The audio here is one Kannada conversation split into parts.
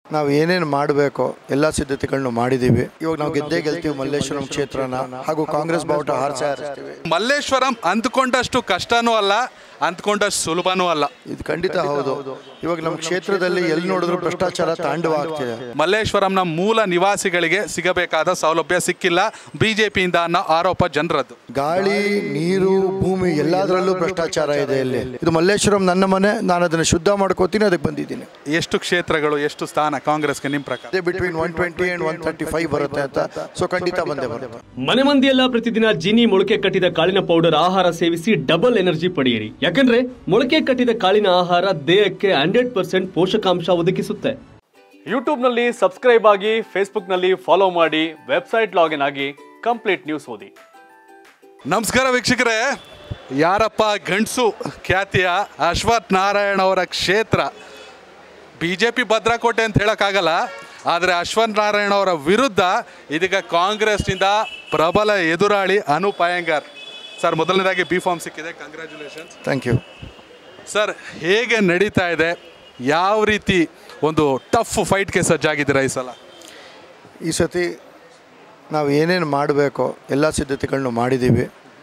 ನಾವು ಏನೇನು ಮಾಡಬೇಕು ಎಲ್ಲ ಸಿದ್ಧತೆಗಳನ್ನು ಮಾಡಿದ್ದೀವಿ ಇವಾಗ ನಾವು ಗೆದ್ದೇ ಗೆಲ್ತೀವಿ ಮಲ್ಲೇಶ್ವರಂ ಕ್ಷೇತ್ರನ ಹಾಗೂ ಕಾಂಗ್ರೆಸ್ ಬಾವುಟ ಹಾರಿಸೇ ಹಾರಿಸ್ತೀವಿ ಮಲ್ಲೇಶ್ವರಂ ಅಂದ್ಕೊಂಡಷ್ಟು ಕಷ್ಟನೂ ಅಲ್ಲ ಅಂದ್ಕೊಂಡಷ್ಟು ಸುಲಭನೂ ಅಲ್ಲ ಇದು ಖಂಡಿತ ಹೌದು ಇವಾಗ ನಮ್ಮ ಕ್ಷೇತ್ರದಲ್ಲಿ ಎಲ್ಲಿ ನೋಡಿದ್ರು ಭ್ರಷ್ಟಾಚಾರ ತಾಂಡವ ಆಗ್ತಿದೆ ಮಲ್ಲೇಶ್ವರಂನ ಮೂಲ ನಿವಾಸಿಗಳಿಗೆ ಸಿಗಬೇಕಾದ ಸೌಲಭ್ಯ ಸಿಕ್ಕಿಲ್ಲ ಬಿಜೆಪಿಯಿಂದ ಅನ್ನೋ ಆರೋಪ ಜನರದ್ದು ಗಾಳಿ ನೀರು ಭೂಮಿ ಎಲ್ಲದರಲ್ಲೂ ಭ್ರಷ್ಟಾಚಾರ ಇದೆ ಇಲ್ಲಿ ಇದು ಮಲ್ಲೇಶ್ವರಂ ನನ್ನ ಮನೆ ನಾನು ಅದನ್ನು ಶುದ್ಧ ಮಾಡ್ಕೋತೀನಿ ಅದಕ್ಕೆ ಬಂದಿದ್ದೀನಿ ಎಷ್ಟು ಕ್ಷೇತ್ರಗಳು ಎಷ್ಟು ಸ್ಥಾನ ಕಾಂಗ್ರೆಸ್ಗೆ ನಿಮ್ಮ ಪ್ರಕಾರ ಅದೇ between one twenty and one thirty five ಬರುತ್ತೆ ಅಂತ ಸೊ ಖಂಡಿತ ಬಂದೇ ಬರುತ್ತೆ ಮನೆ ಮಂದಿಯೆಲ್ಲ ಪ್ರತಿದಿನ ಜೀನಿ ಮೊಳಕೆ ಕಟ್ಟಿದ ಕಾಳಿನ ಪೌಡರ್ ಆಹಾರ ಸೇವಿಸಿ ಡಬಲ್ ಎನರ್ಜಿ ಪಡೆಯಿರಿ ಯಾಕಂದ್ರೆ ಮೊಳಕೆ ಕಟ್ಟಿದ ಕಾಳಿನ ಆಹಾರ ದೇಹಕ್ಕೆ ಹಂಡ್ರೆಡ್ ಪರ್ಸೆಂಟ್ ಪೋಷಕಾಂಶ ಒದಗಿಸುತ್ತೆ ಯೂಟ್ಯೂಬ್ನಲ್ಲಿ ಸಬ್ಸ್ಕ್ರೈಬ್ ಆಗಿ ಫೇಸ್ಬುಕ್ನಲ್ಲಿ ಫಾಲೋ ಮಾಡಿ ವೆಬ್ಸೈಟ್ ಲಾಗಿನ್ ಆಗಿ ಕಂಪ್ಲೀಟ್ ನ್ಯೂಸ್ ಓದಿ ನಮಸ್ಕಾರ ವೀಕ್ಷಕರೇ ಯಾರಪ್ಪ ಗಂಡಸು ಖ್ಯಾತಿಯ ಅಶ್ವಥ್ ನಾರಾಯಣ ಅವರ ಕ್ಷೇತ್ರ ಬಿ ಜೆ ಪಿ ಭದ್ರಕೋಟೆ ಅಂತ ಹೇಳೋಕ್ಕಾಗಲ್ಲ ಆದರೆ ಅಶ್ವಥ್ ನಾರಾಯಣ ಅವರ ವಿರುದ್ಧ ಇದೀಗ ಕಾಂಗ್ರೆಸ್ನಿಂದ ಪ್ರಬಲ ಎದುರಾಳಿ ಅನೂಪ್ ಅಯ್ಯಂಗಾರ್ ಸರ್ ಮೊದಲನೇದಾಗಿ ಬಿ ಫಾರ್ಮ್ ಸಿಕ್ಕಿದೆ ಕಂಗ್ರ್ಯಾಚುಲೇಷನ್ಸ್ ಥ್ಯಾಂಕ್ ಯು ಸರ್ ಹೇಗೆ ನಡೀತಾ ಇದೆ ಯಾವ ರೀತಿ ಒಂದು ಟಫ್ ಫೈಟ್ಗೆ ಸಜ್ಜಾಗಿದ್ದೀರಾ ಈ ಸಲ ಈ ಸತಿ ನಾವು ಏನೇನು ಮಾಡಬೇಕು ಎಲ್ಲ ಸಿದ್ಧತೆಗಳನ್ನು ಮಾಡಿದ್ದೀವಿ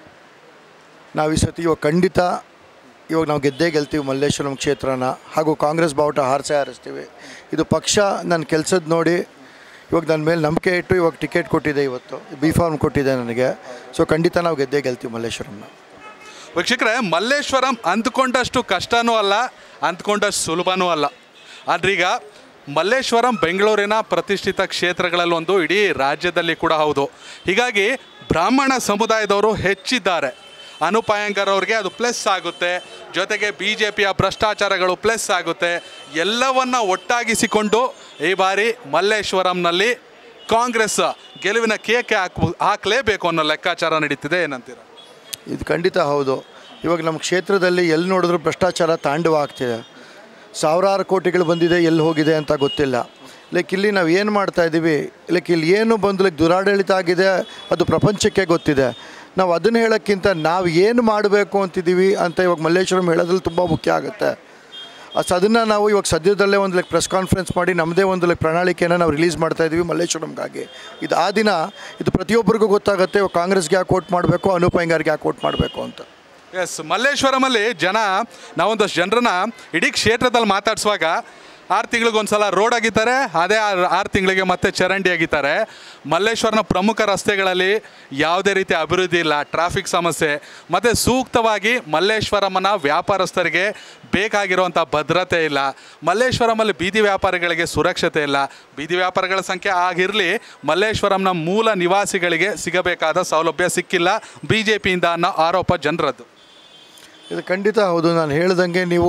ನಾವು ಈ ಸತಿ ಇವಾಗ ಖಂಡಿತ ಇವಾಗ ನಾವು ಗೆದ್ದೇ ಗೆಲ್ತೀವಿ ಮಲ್ಲೇಶ್ವರಂ ಕ್ಷೇತ್ರನ ಹಾಗೂ ಕಾಂಗ್ರೆಸ್ ಬಾವುಟ ಹಾರಿಸೇ ಹಾರಿಸ್ತೀವಿ ಇದು ಪಕ್ಷ ನನ್ನ ಕೆಲಸದ ನೋಡಿ ಇವಾಗ ನನ್ನ ಮೇಲೆ ನಂಬಿಕೆ ಇಟ್ಟು ಇವಾಗ ಟಿಕೆಟ್ ಕೊಟ್ಟಿದೆ ಇವತ್ತು ಬಿ ಫಾರ್ಮ್ ಕೊಟ್ಟಿದೆ ನನಗೆ ಸೊ ಖಂಡಿತ ನಾವು ಗೆದ್ದೇ ಗೆಲ್ತೀವಿ ಮಲ್ಲೇಶ್ವರಂನ ವೀಕ್ಷಕರೇ ಮಲ್ಲೇಶ್ವರಂ ಅಂದ್ಕೊಂಡಷ್ಟು ಕಷ್ಟನೂ ಅಲ್ಲ ಅಂದ್ಕೊಂಡಷ್ಟು ಸುಲಭನೂ ಅಲ್ಲ ಆದ್ರೀಗ ಮಲ್ಲೇಶ್ವರಂ ಬೆಂಗಳೂರಿನ ಪ್ರತಿಷ್ಠಿತ ಕ್ಷೇತ್ರಗಳಲ್ಲೊಂದು ಇಡೀ ರಾಜ್ಯದಲ್ಲಿ ಕೂಡ ಹೌದು ಹೀಗಾಗಿ ಬ್ರಾಹ್ಮಣ ಸಮುದಾಯದವರು ಹೆಚ್ಚಿದ್ದಾರೆ ಅನೂಪ್ ಅಯ್ಯಂಗಾರ್ ಅವ್ರಿಗೆ ಅದು ಪ್ಲಸ್ ಆಗುತ್ತೆ ಜೊತೆಗೆ ಬಿ ಜೆ ಪಿಯ ಭ್ರಷ್ಟಾಚಾರಗಳು ಪ್ಲಸ್ ಆಗುತ್ತೆ ಎಲ್ಲವನ್ನ ಒಟ್ಟಾಗಿಸಿಕೊಂಡು ಈ ಬಾರಿ ಮಲ್ಲೇಶ್ವರಂನಲ್ಲಿ ಕಾಂಗ್ರೆಸ್ ಗೆಲುವಿನ ಕೇಕೆ ಹಾಕ್ ಹಾಕಲೇಬೇಕು ಅನ್ನೋ ಲೆಕ್ಕಾಚಾರ ನಡೀತಿದೆ ಏನಂತೀರ ಇದು ಖಂಡಿತ ಹೌದು ಇವಾಗ ನಮ್ಮ ಕ್ಷೇತ್ರದಲ್ಲಿ ಎಲ್ಲಿ ನೋಡಿದ್ರು ಭ್ರಷ್ಟಾಚಾರ ತಾಂಡವ ಆಗ್ತಿದೆ ಸಾವಿರಾರು ಕೋಟಿಗಳು ಬಂದಿದೆ ಎಲ್ಲಿ ಹೋಗಿದೆ ಅಂತ ಗೊತ್ತಿಲ್ಲ ಲೈಕ್ ಇಲ್ಲಿ ನಾವು ಏನು ಮಾಡ್ತಾ ಇದ್ದೀವಿ ಲೈಕ್ ಇಲ್ಲಿ ಏನು ಬಂದು ಲೈಕ್ ದುರಾಡಳಿತ ಆಗಿದೆ ಅದು ಪ್ರಪಂಚಕ್ಕೆ ಗೊತ್ತಿದೆ ನಾವು ಅದನ್ನು ಹೇಳೋಕ್ಕಿಂತ ನಾವು ಏನು ಮಾಡಬೇಕು ಅಂತಿದ್ದೀವಿ ಅಂತ ಇವಾಗ ಮಲ್ಲೇಶ್ವರಂ ಹೇಳೋದ್ರಲ್ಲಿ ತುಂಬ ಮುಖ್ಯ ಆಗುತ್ತೆ ಸೊ ಅದನ್ನು ನಾವು ಇವಾಗ ಸದ್ಯದಲ್ಲೇ ಒಂದು ಲೈಕ್ ಪ್ರೆಸ್ ಕಾನ್ಫರೆನ್ಸ್ ಮಾಡಿ ನಮ್ಮದೇ ಒಂದು ಲೈಕ್ ಪ್ರಣಾಳಿಕೆಯನ್ನು ನಾವು ರಿಲೀಸ್ ಮಾಡ್ತಾ ಇದ್ದೀವಿ ಮಲ್ಲೇಶ್ವರಂಗಾಗಿ ಇದು ಆ ದಿನ ಇದು ಪ್ರತಿಯೊಬ್ಬರಿಗೂ ಗೊತ್ತಾಗುತ್ತೆ ಇವಾಗ ಕಾಂಗ್ರೆಸ್ಗೆ ಯಾಕೆ ವೋಟ್ ಮಾಡಬೇಕು ಅನೂಪ್ ಅಯ್ಯಂಗಾರ್ಗೆ ಯಾಕೆ ವೋಟ್ ಮಾಡಬೇಕು ಅಂತ ಎಸ್ ಮಲ್ಲೇಶ್ವರಮಲ್ಲಿ ಜನ ನಾವೊಂದಷ್ಟು ಜನರನ್ನ ಇಡೀ ಕ್ಷೇತ್ರದಲ್ಲಿ ಮಾತಾಡಿಸುವಾಗ ಆರು ತಿಂಗಳಿಗೊಂದ್ಸಲ ರೋಡ್ ಆಗಿದ್ದಾರೆ ಅದೇ ಆರು ಆರು ತಿಂಗಳಿಗೆ ಮತ್ತೆ ಚರಂಡಿ ಆಗಿದ್ದಾರೆ ಮಲ್ಲೇಶ್ವರನ ಪ್ರಮುಖ ರಸ್ತೆಗಳಲ್ಲಿ ಯಾವುದೇ ರೀತಿ ಅಭಿವೃದ್ಧಿ ಇಲ್ಲ ಟ್ರಾಫಿಕ್ ಸಮಸ್ಯೆ ಮತ್ತು ಸೂಕ್ತವಾಗಿ ಮಲ್ಲೇಶ್ವರಮನ ವ್ಯಾಪಾರಸ್ಥರಿಗೆ ಬೇಕಾಗಿರುವಂಥ ಭದ್ರತೆ ಇಲ್ಲ ಮಲ್ಲೇಶ್ವರಮಲ್ಲಿ ಬೀದಿ ವ್ಯಾಪಾರಿಗಳಿಗೆ ಸುರಕ್ಷತೆ ಇಲ್ಲ ಬೀದಿ ವ್ಯಾಪಾರಿಗಳ ಸಂಖ್ಯೆ ಆಗಿರಲಿ ಮಲ್ಲೇಶ್ವರಂನ ಮೂಲ ನಿವಾಸಿಗಳಿಗೆ ಸಿಗಬೇಕಾದ ಸೌಲಭ್ಯ ಸಿಕ್ಕಿಲ್ಲ ಬಿ ಜೆ ಪಿಯಿಂದ ಅನ್ನೋ ಆರೋಪ ಜನರದ್ದು ಇದು ಖಂಡಿತ ಹೌದು ನಾನು ಹೇಳ್ದಂಗೆ ನೀವು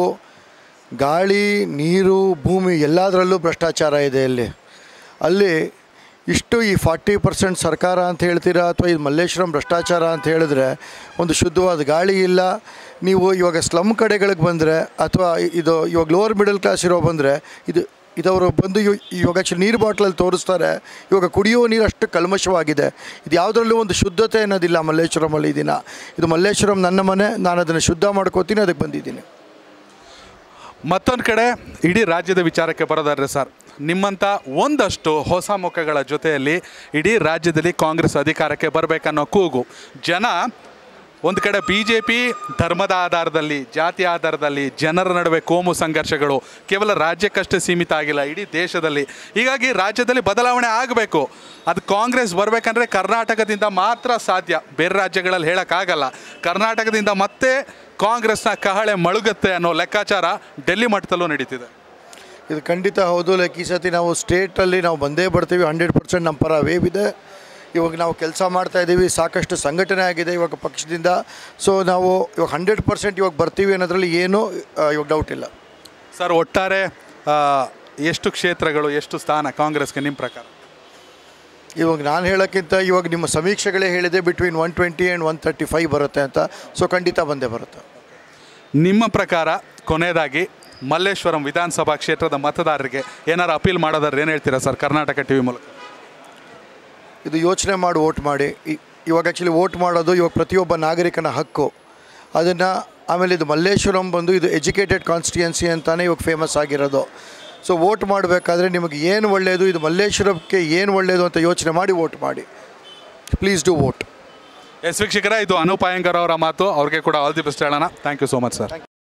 ಗಾಳಿ ನೀರು ಭೂಮಿ ಎಲ್ಲದರಲ್ಲೂ ಭ್ರಷ್ಟಾಚಾರ ಇದೆ ಇಲ್ಲಿ ಅಲ್ಲಿ ಇಷ್ಟು ಈ ಫಾರ್ಟಿ ಪರ್ಸೆಂಟ್ ಸರ್ಕಾರ ಅಂತ ಹೇಳ್ತೀರಾ ಅಥವಾ ಇದು ಮಲ್ಲೇಶ್ವರಂ ಭ್ರಷ್ಟಾಚಾರ ಅಂತ ಹೇಳಿದ್ರೆ ಒಂದು ಶುದ್ಧವಾದ ಗಾಳಿ ಇಲ್ಲ ನೀವು ಇವಾಗ ಸ್ಲಮ್ ಕಡೆಗಳಿಗೆ ಬಂದರೆ ಅಥವಾ ಇದು ಇವಾಗ ಲೋವರ್ ಮಿಡಲ್ ಕ್ಲಾಸ್ ಇರೋ ಬಂದರೆ ಇದು ಇದವರು ಬಂದು ಇವ- ಇವಾಗ ಆ್ಯಕ್ಚುಲಿ ನೀರು ಬಾಟ್ಲಲ್ಲಿ ತೋರಿಸ್ತಾರೆ ಇವಾಗ ಕುಡಿಯುವ ನೀರು ಅಷ್ಟು ಕಲ್ಮಶವಾಗಿದೆ ಇದು ಯಾವುದರಲ್ಲೂ ಒಂದು ಶುದ್ಧತೆ ಅನ್ನೋದಿಲ್ಲ ಮಲ್ಲೇಶ್ವರಮಲ್ಲಿ ಈ ದಿನ ಇದು ಮಲ್ಲೇಶ್ವರಂ ನನ್ನ ಮನೆ ನಾನು ಅದನ್ನು ಶುದ್ಧ ಮಾಡ್ಕೋತೀನಿ ಅದಕ್ಕೆ ಬಂದಿದ್ದೀನಿ ಮತ್ತೊಂದು ಕಡೆ ಇಡೀ ರಾಜ್ಯದ ವಿಚಾರಕ್ಕೆ ಬರೋದಾದ್ರೆ ಸರ್ ನಿಮ್ಮಂಥ ಒಂದಷ್ಟು ಹೊಸ ಮುಖಗಳ ಜೊತೆಯಲ್ಲಿ ಇಡೀ ರಾಜ್ಯದಲ್ಲಿ ಕಾಂಗ್ರೆಸ್ ಅಧಿಕಾರಕ್ಕೆ ಬರಬೇಕನ್ನೋ ಕೂಗು ಜನ ಒಂದು ಕಡೆ ಬಿ ಜೆ ಪಿ ಧರ್ಮದ ಆಧಾರದಲ್ಲಿ ಜಾತಿ ಆಧಾರದಲ್ಲಿ ಜನರ ನಡುವೆ ಕೋಮು ಸಂಘರ್ಷಗಳು ಕೇವಲ ರಾಜ್ಯಕ್ಕಷ್ಟೇ ಸೀಮಿತ ಆಗಿಲ್ಲ ಇಡೀ ದೇಶದಲ್ಲಿ ಹೀಗಾಗಿ ರಾಜ್ಯದಲ್ಲಿ ಬದಲಾವಣೆ ಆಗಬೇಕು ಅದು ಕಾಂಗ್ರೆಸ್ ಬರಬೇಕಂದ್ರೆ ಕರ್ನಾಟಕದಿಂದ ಮಾತ್ರ ಸಾಧ್ಯ ಬೇರೆ ರಾಜ್ಯಗಳಲ್ಲಿ ಹೇಳೋಕ್ಕಾಗಲ್ಲ ಕರ್ನಾಟಕದಿಂದ ಮತ್ತೆ ಕಾಂಗ್ರೆಸ್ನ ಕಹಳೆ ಮಳುಗತ್ತೆ ಅನ್ನೋ ಲೆಕ್ಕಾಚಾರ ಡೆಲ್ಲಿ ಮಟ್ಟದಲ್ಲೂ ನಡೀತಿದೆ ಇದು ಖಂಡಿತ ಹೌದು ಲೈಕ್ ಈ ಸತಿ ನಾವು ಸ್ಟೇಟಲ್ಲಿ ನಾವು ಬಂದೇ ಬರ್ತೀವಿ ಹಂಡ್ರೆಡ್ ಪರ್ಸೆಂಟ್ ನಮ್ಮ ಪರ ವೇವ್ ಇದೆ ಇವಾಗ ನಾವು ಕೆಲಸ ಮಾಡ್ತಾ ಇದ್ದೀವಿ ಸಾಕಷ್ಟು ಸಂಘಟನೆ ಆಗಿದೆ ಇವಾಗ ಪಕ್ಷದಿಂದ ಸೊ ನಾವು ಇವಾಗ ಹಂಡ್ರೆಡ್ ಪರ್ಸೆಂಟ್ ಇವಾಗ ಬರ್ತೀವಿ ಅನ್ನೋದ್ರಲ್ಲಿ ಏನೂ ಆ, ಇವಾಗ ಡೌಟ್ ಇಲ್ಲ ಸರ್ ಒಟ್ಟಾರೆ ಆ, ಎಷ್ಟು ಕ್ಷೇತ್ರಗಳು ಎಷ್ಟು ಸ್ಥಾನ ಕಾಂಗ್ರೆಸ್ಗೆ ನಿಮ್ಮ ಪ್ರಕಾರ ಇವಾಗ ನಾನು ಹೇಳೋಕ್ಕಿಂತ ಇವಾಗ ನಿಮ್ಮ ಸಮೀಕ್ಷೆಗಳೇ ಹೇಳಿದೆ between one twenty and one thirty five ಬರುತ್ತೆ ಅಂತ ಸೊ ಖಂಡಿತ ಬಂದೇ ಬರುತ್ತೆ ನಿಮ್ಮ ಪ್ರಕಾರ ಕೊನೆಯದಾಗಿ ಮಲ್ಲೇಶ್ವರಂ ವಿಧಾನಸಭಾ ಕ್ಷೇತ್ರದ ಮತದಾರರಿಗೆ ಏನಾರು ಅಪೀಲ್ ಮಾಡೋದಾದ್ರೆ ಏನು ಹೇಳ್ತೀರಾ ಸರ್ ಕರ್ನಾಟಕ ಟಿ ವಿ ಮೂಲಕ ಇದು ಯೋಚನೆ ಮಾಡಿ ವೋಟ್ ಮಾಡಿ ಇ- ಇವಾಗ ಆ್ಯಕ್ಚುಲಿ ವೋಟ್ ಮಾಡೋದು ಇವಾಗ ಪ್ರತಿಯೊಬ್ಬ ನಾಗರಿಕನ ಹಕ್ಕು ಅದನ್ನು ಆಮೇಲೆ ಇದು ಮಲ್ಲೇಶ್ವರಂ ಬಂದು ಇದು ಎಜುಕೇಟೆಡ್ ಕಾನ್ಸ್ಟಿಟ್ಯೂನ್ಸಿ ಅಂತಲೇ ಇವಾಗ ಫೇಮಸ್ ಆಗಿರೋದು ಸೊ ವೋಟ್ ಮಾಡಬೇಕಾದ್ರೆ ನಿಮಗೆ ಏನು ಒಳ್ಳೆಯದು ಇದು ಮಲ್ಲೇಶ್ವರಕ್ಕೆ ಏನು ಒಳ್ಳೆಯದು ಅಂತ ಯೋಚನೆ ಮಾಡಿ ವೋಟ್ ಮಾಡಿ ಪ್ಲೀಸ್ ಡೂ ವೋಟ್ ಎಸ್ ವೀಕ್ಷಕರೇ ಇದು ಅನೂಪ್ ಅಯ್ಯಂಗಾರ್ ಅವರ ಮಾತು ಅವ್ರಿಗೆ ಕೂಡ ಆಲ್ ದಿ ಬೆಸ್ಟ್ ಹೇಳೋಣ thank you so much sir